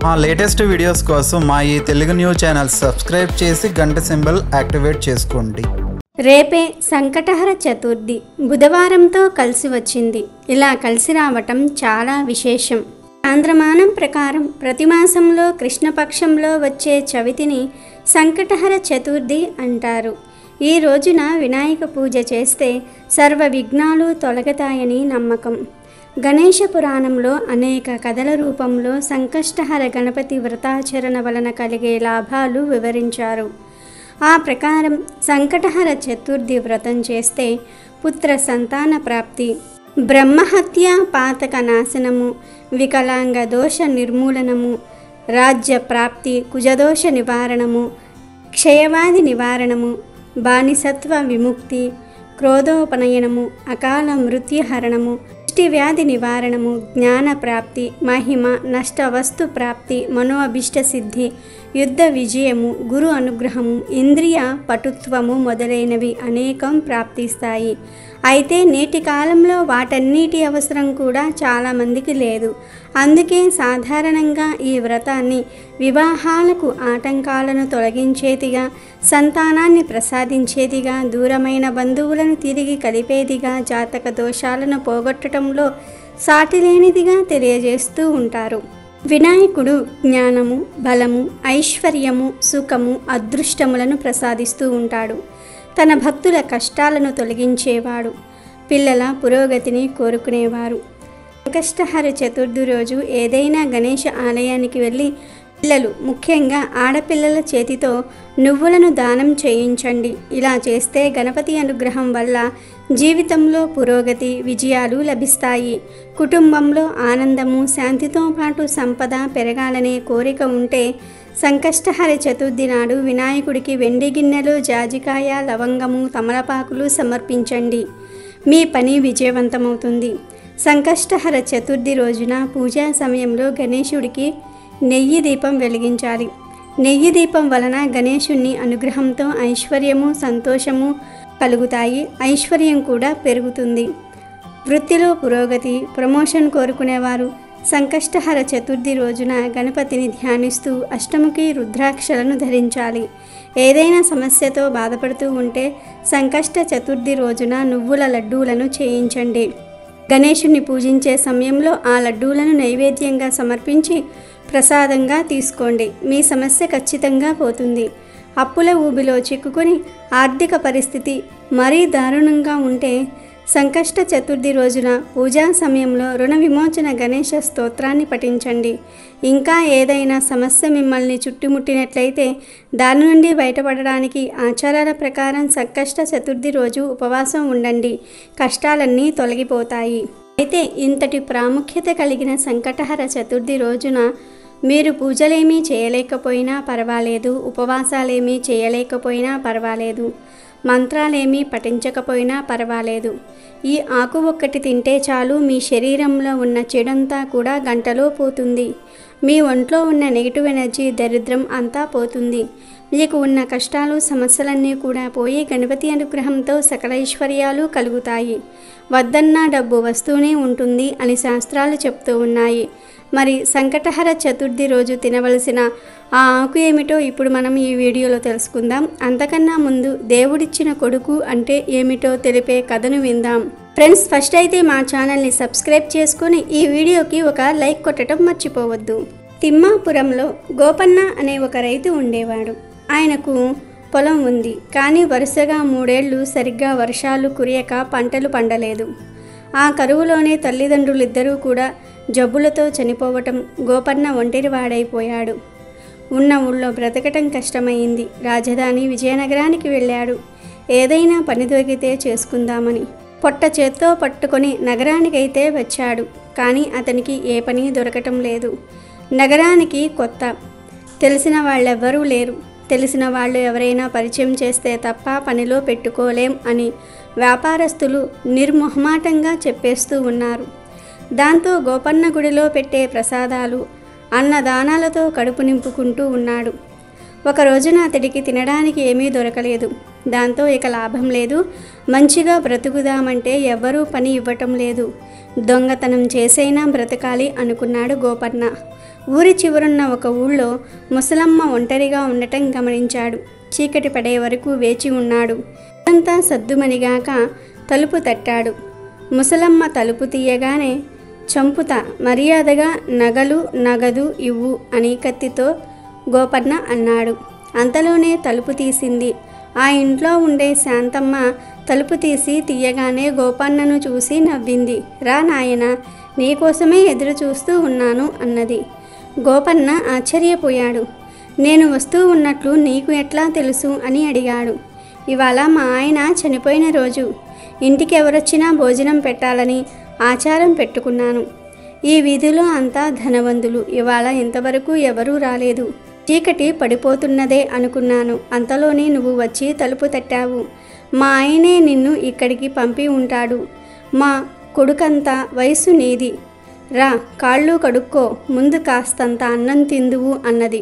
మా latest videos కోసం మా ఈ తెలుగు న్యూస్ ఛానల్ సబ్స్క్రైబ్ చేసి గంట సింబల్ యాక్టివేట్ చేసుకోండి రేపే సంకటహర చతుర్థి బుధవారంతో కలిసి వచ్చింది ఇలా కలిసి రావటం చాలా విశేషం ఆంధ్రమానం ప్రకారం ప్రతి మాసంలో కృష్ణపక్షంలో వచ్చే చవితిని సంకటహర చతుర్థి అంటారు ఈ రోజున వినాయక పూజ చేస్తే సర్వ విఘ్నాలు తొలగతాయని నమ్మకం గణేష పురాణంలో అనేక కథల రూపంలో సంకష్టహర గణపతి వ్రతాచరణ వలన కలిగే లాభాలు వివరించారు ఆ ప్రకారం సంకటహర చతుర్థి వ్రతం చేస్తే పుత్ర సంతాన ప్రాప్తి బ్రహ్మహత్య పాతక నాశనము వికలాంగ దోష నిర్మూలనము రాజ్య ప్రాప్తి కుజదోష నివారణము క్షయవాది నివారణము బానిసత్వ విముక్తి క్రోధోపనయనము అకాల మృత్యుహరణము దృష్టి వ్యాధి నివారణము జ్ఞాన ప్రాప్తి మహిమ నష్ట వస్తు ప్రాప్తి మనోఅభిష్ట సిద్ధి యుద్ధ విజయము గురు అనుగ్రహము ఇంద్రియ పటుత్వము మొదలైనవి అనేకం ప్రాప్తిస్తాయి అయితే నేటి కాలంలో వాటన్నిటి అవసరం కూడా చాలామందికి లేదు అందుకే సాధారణంగా ఈ వ్రతాన్ని వివాహాలకు ఆటంకాలను తొలగించేదిగా సంతానాన్ని ప్రసాదించేదిగా దూరమైన బంధువులను తిరిగి కలిపేదిగా జాతక దోషాలను పోగొట్టడంలో సాటిలేనిదిగా తెలియజేస్తూ ఉంటారు వినాయకుడు జ్ఞానము బలము ఐశ్వర్యము సుఖము అదృష్టములను ప్రసాదిస్తూ ఉంటాడు తన భక్తుల కష్టాలను తొలగించేవాడు పిల్లల పురోగతిని కోరుకునేవారు సంకష్టహర చతుర్థి రోజు ఏదైనా గణేష ఆలయానికి వెళ్ళి పిల్లలు ముఖ్యంగా ఆడపిల్లల చేతితో నువ్వులను దానం చేయించండి ఇలా చేస్తే గణపతి అనుగ్రహం వల్ల జీవితంలో పురోగతి విజయాలు లభిస్తాయి కుటుంబంలో ఆనందము శాంతితో పాటు సంపద పెరగాలనే కోరిక ఉంటే సంకష్టహర చతుర్థి నాడు వినాయకుడికి వెండి గిన్నెలో జాజికాయ లవంగము తమలపాకులు సమర్పించండి మీ పని విజయవంతమవుతుంది సంకష్టహర చతుర్థి రోజున పూజా సమయంలో గణేశుడికి నెయ్యి దీపం వెలిగించాలి నెయ్యి దీపం వలన గణేశుని అనుగ్రహంతో ఐశ్వర్యము సంతోషము కలుగుతాయి ఐశ్వర్యం కూడా పెరుగుతుంది వృత్తిలో పురోగతి ప్రమోషన్ కోరుకునేవారు సంకష్టహర చతుర్థి రోజున గణపతిని ధ్యానిస్తూ అష్టముఖి రుద్రాక్షలను ధరించాలి ఏదైనా సమస్యతో బాధపడుతూ ఉంటే సంకష్ట చతుర్థి రోజున నువ్వుల లడ్డూలను చేయించండి గణేషుని పూజించే సమయంలో ఆ లడ్డూలను నైవేద్యంగా సమర్పించి ప్రసాదంగా తీసుకోండి మీ సమస్య ఖచ్చితంగా పోతుంది అప్పుల ఊబిలో చిక్కుకొని ఆర్థిక పరిస్థితి మరీ దారుణంగా ఉంటే సంకష్ట చతుర్థి రోజున పూజా సమయంలో రుణ విమోచన గణేష స్తోత్రాన్ని పఠించండి ఇంకా ఏదైనా సమస్య మిమ్మల్ని చుట్టుముట్టినట్లయితే దాని నుండి బయటపడడానికి ఆచారాల ప్రకారం సంకష్ట చతుర్థి రోజు ఉపవాసం ఉండండి కష్టాలన్నీ తొలగిపోతాయి అయితే ఇంతటి ప్రాముఖ్యత కలిగిన సంకటహర చతుర్థి రోజున మీరు పూజలేమీ చేయలేకపోయినా పర్వాలేదు ఉపవాసాలేమీ చేయలేకపోయినా పర్వాలేదు మంత్రాలేమీ పఠించకపోయినా పర్వాలేదు ఈ ఆకు ఒక్కటి తింటే చాలు మీ శరీరంలో ఉన్న చెడంతా కూడా గంటలో పోతుంది మీ ఒంట్లో ఉన్న నెగిటివ్ ఎనర్జీ దరిద్రం అంతా పోతుంది మీకు ఉన్న కష్టాలు సమస్యలన్నీ కూడా పోయి గణపతి అనుగ్రహంతో సకల ఐశ్వర్యాలు కలుగుతాయి వద్దన్న డబ్బు వస్తూనే ఉంటుంది అని శాస్త్రాలు చెప్తూ ఉన్నాయి మరి సంకటహర చతుర్థి రోజు తినవలసిన ఆ ఆకు ఏమిటో ఇప్పుడు మనం ఈ వీడియోలో తెలుసుకుందాం అంతకన్నా ముందు దేవుడిచ్చిన కొడుకు అంటే ఏమిటో తెలిపే కథను విందాం ఫ్రెండ్స్ ఫస్ట్ అయితే మా ఛానల్ని సబ్స్క్రైబ్ చేసుకొని ఈ వీడియోకి ఒక లైక్ కొట్టడం మర్చిపోవద్దు తిమ్మాపురంలో గోపన్న అనే ఒక రైతు ఉండేవాడు ఆయనకు పొలం ఉంది కానీ వరుసగా మూడేళ్లు సరిగ్గా వర్షాలు కురియక పంటలు పండలేదు ఆ కరువులోనే తల్లిదండ్రులిద్దరూ కూడా జబ్బులతో చనిపోవటం గోపన్న ఒంటరివాడైపోయాడు ఉన్న ఊళ్ళో బ్రతకటం కష్టమైంది రాజధాని విజయనగరానికి వెళ్ళాడు ఏదైనా పని దొరికితే చేసుకుందామని పొట్ట చేత్తో పట్టుకొని నగరానికైతే వచ్చాడు కానీ అతనికి ఏ పని దొరకటం లేదు నగరానికి కొత్త తెలిసిన వాళ్ళెవ్వరూ లేరు తెలిసిన వాళ్ళు ఎవరైనా పరిచయం చేస్తే తప్ప పనిలో పెట్టుకోలేం అని వ్యాపారస్తులు నిర్మొహమాటంగా చెప్పేస్తూ ఉన్నారు దాంతో గోపన్న గుడిలో పెట్టే ప్రసాదాలు అన్నదానాలతో కడుపు నింపుకుంటూ ఉన్నాడు ఒక రోజున అతడికి తినడానికి ఏమీ దొరకలేదు దాంతో ఇక లాభం లేదు మంచిగా బ్రతుకుదామంటే ఎవ్వరూ పని ఇవ్వటం లేదు దొంగతనం చేసైనా బ్రతకాలి అనుకున్నాడు గోపన్న ఊరి చివరున్న ఒక ఊళ్ళో ముసలమ్మ ఒంటరిగా ఉండటం గమనించాడు చీకటి పడే వరకు వేచి ఉన్నాడు అంతా సద్దుమనిగాక తలుపు తట్టాడు ముసలమ్మ తలుపు తీయగానే చంపుత మర్యాదగా నగలు నగదు ఇవ్వు అని కత్తితో గోపన్న అన్నాడు అంతలోనే తలుపు తీసింది ఆ ఇంట్లో ఉండే శాంతమ్మ తలుపు తీసి తీయగానే గోపన్నను చూసి నవ్వింది రా నాయన నీకోసమే ఎదురు చూస్తూ ఉన్నాను అన్నది గోపన్న ఆశ్చర్యపోయాడు నేను వస్తూ ఉన్నట్లు నీకు ఎట్లా తెలుసు అని అడిగాడు ఇవాళ మా ఆయన చనిపోయిన రోజు ఇంటికి ఎవరొచ్చినా భోజనం పెట్టాలని ఆచారం పెట్టుకున్నాను ఈ వీధిలో అంతా ధనవంతులు ఇవాళ ఇంతవరకు ఎవరూ రాలేదు చీకటి పడిపోతున్నదే అనుకున్నాను అంతలోనే నువ్వు వచ్చి తలుపు తట్టావు మా ఆయనే నిన్ను ఇక్కడికి పంపి ఉంటాడు మా కొడుకంతా వయసు నీది రా కాళ్ళు కడుక్కో ముందు కాస్తంత అన్నం తిందువు అన్నది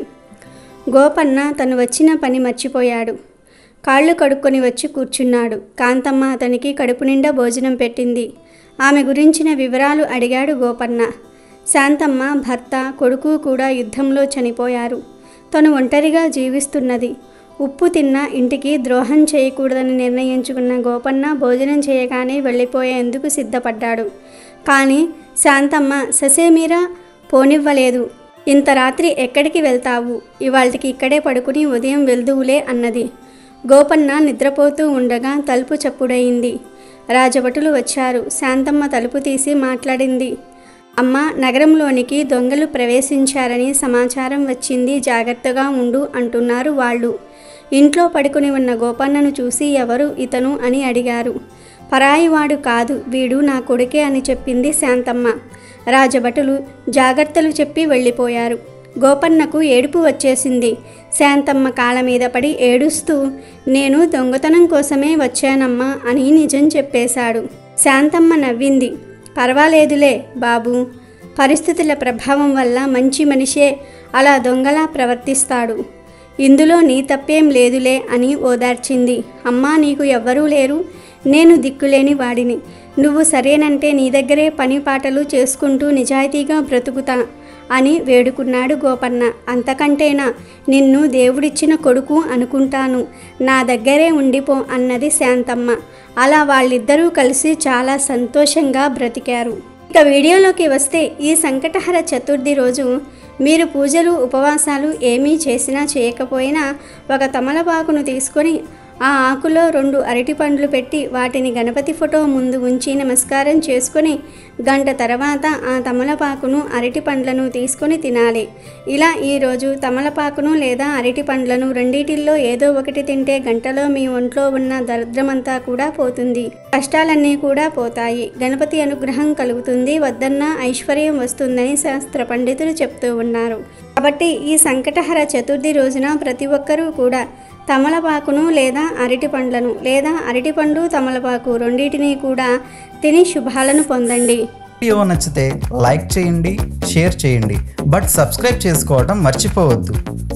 గోపన్న తను వచ్చిన పని మర్చిపోయాడు కాళ్ళు కడుక్కొని వచ్చి కూర్చున్నాడు కాంతమ్మ అతనికి కడుపు నిండా భోజనం పెట్టింది ఆమె గురించిన వివరాలు అడిగాడు గోపన్న శాంతమ్మ భర్త కొడుకు కూడా యుద్ధంలో చనిపోయారు తను ఒంటరిగా జీవిస్తున్నది ఉప్పు తిన్న ఇంటికి ద్రోహం చేయకూడదని నిర్ణయించుకున్న గోపన్న భోజనం చేయగానే వెళ్ళిపోయేందుకు సిద్ధపడ్డాడు కానీ శాంతమ్మ ససేమీరా పోనివ్వలేదు ఇంత రాత్రి ఎక్కడికి వెళ్తావు ఇవాళకి ఇక్కడే పడుకుని ఉదయం వెళ్దువులే అన్నది గోపన్న నిద్రపోతూ ఉండగా తలుపు చప్పుడయింది రాజభటులు వచ్చారు శాంతమ్మ తలుపు తీసి మాట్లాడింది అమ్మ నగరంలోనికి దొంగలు ప్రవేశించారని సమాచారం వచ్చింది జాగ్రత్తగా ఉండు అంటున్నారు వాళ్ళు ఇంట్లో పడుకుని ఉన్న గోపన్నను చూసి ఎవరు ఇతను అని అడిగారు పరాయివాడు కాదు వీడు నా కొడుకే అని చెప్పింది శాంతమ్మ రాజభటులు జాగ్రత్తలు చెప్పి వెళ్ళిపోయారు గోపన్నకు ఏడుపు వచ్చేసింది శాంతమ్మ కాళ్ళ మీద పడి ఏడుస్తూ నేను దొంగతనం కోసమే వచ్చానమ్మా అని నిజం చెప్పేశాడు శాంతమ్మ నవ్వింది పర్వాలేదులే బాబు పరిస్థితుల ప్రభావం వల్ల మంచి మనిషే అలా దొంగలా ప్రవర్తిస్తాడు ఇందులో నీ తప్పేం లేదులే అని ఓదార్చింది అమ్మా నీకు ఎవ్వరూ లేరు నేను దిక్కులేని వాడిని నువ్వు సరేనంటే నీ దగ్గరే పని పాటలు చేసుకుంటూ నిజాయితీగా బ్రతుకుతా అని వేడుకున్నాడు గోపన్న అంతకంటేనా నిన్ను దేవుడిచ్చిన కొడుకు అనుకుంటాను నా దగ్గరే ఉండిపో అన్నది శాంతమ్మ అలా వాళ్ళిద్దరూ కలిసి చాలా సంతోషంగా బ్రతికారు ఇక వీడియోలోకి వస్తే ఈ సంకటహర చతుర్థి రోజు మీరు పూజలు ఉపవాసాలు ఏమీ చేసినా చేయకపోయినా ఒక తమలపాకును తీసుకొని ఆ ఆకులో రెండు అరటి పండ్లు పెట్టి వాటిని గణపతి ఫోటో ముందు ఉంచి నమస్కారం చేసుకొని గంట తర్వాత ఆ తమలపాకును అరటి పండ్లను తీసుకొని తినాలి ఇలా ఈరోజు తమలపాకును లేదా అరటి పండ్లను రెండిటిల్లో ఏదో ఒకటి తింటే గంటలో మీ ఒంట్లో ఉన్న దరిద్రమంతా కూడా పోతుంది కష్టాలన్నీ కూడా పోతాయి గణపతి అనుగ్రహం కలుగుతుంది వద్దన్న ఐశ్వర్యం వస్తుందని శాస్త్ర పండితులు చెప్తూ ఉన్నారు కాబట్టి ఈ సంకటహర చతుర్థి రోజున ప్రతి ఒక్కరూ కూడా తమలపాకును లేదా అరటి పండ్లను లేదా అరటిపండు తమలపాకు రెండింటినీ కూడా తిని శుభాలను పొందండి వీడియో నచ్చితే లైక్ చేయండి షేర్ చేయండి బట్ సబ్స్క్రైబ్ చేసుకోవడం మర్చిపోవద్దు